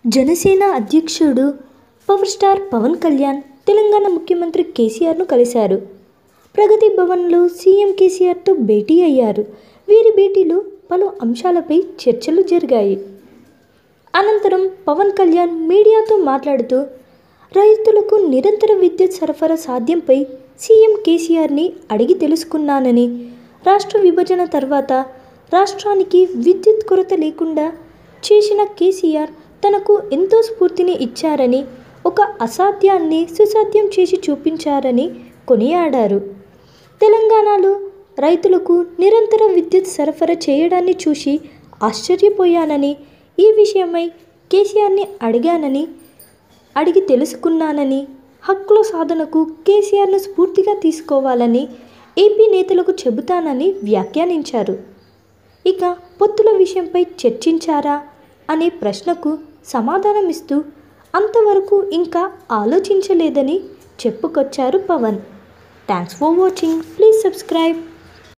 జనసేన అధ్యక్షుడు power star Pawan Kalyan Telangana ముఖ్యమంత్రి కేసీఆర్ను కలిశారు ప్రగతి భవన్లో సీఎం కేసీఆర్తో భేటీ అయ్యారు వీరి భేటీలో పలు అంశాలపై చర్చలు జరిగాయి అనంతరం పవన్ కళ్యాణ్ మీడియాతో మాట్లాడుతూ రైతులకు నిరంతర విద్యుత్ సరఫరా సాధ్యంపై సీఎం కేసీఆర్ని అడిగి తెలుసుకున్నానని రాష్ట్ర విభజన తర్వాత రాష్ట్రానికి విద్యుత్ కొరత లేకుండా చేసిన కేసీఆర్ తనకు ఎంతో స్ఫూర్తిని ఇచ్చారని ఒక అసాధ్యాన్ని సుసాధ్యం చేసి చూపించారని కొనియాడారు తెలంగాణలో రైతులకు నిరంతర విద్యుత్ సరఫరా చేయడాన్ని చూసి ఆశ్చర్యపోయానని ఈ విషయమై కేసీఆర్ని అడిగానని అడిగి తెలుసుకున్నానని హక్కుల సాధనకు కేసీఆర్ను స్ఫూర్తిగా తీసుకోవాలని ఏపీ నేతలకు చెబుతానని వ్యాఖ్యానించారు ఇక పొత్తుల విషయంపై చర్చించారా అనే ప్రశ్నకు సమాధానమిస్తూ అంతవరకు ఇంకా ఆలోచించలేదని చెప్పుకొచ్చారు Pawan thanks for watching please subscribe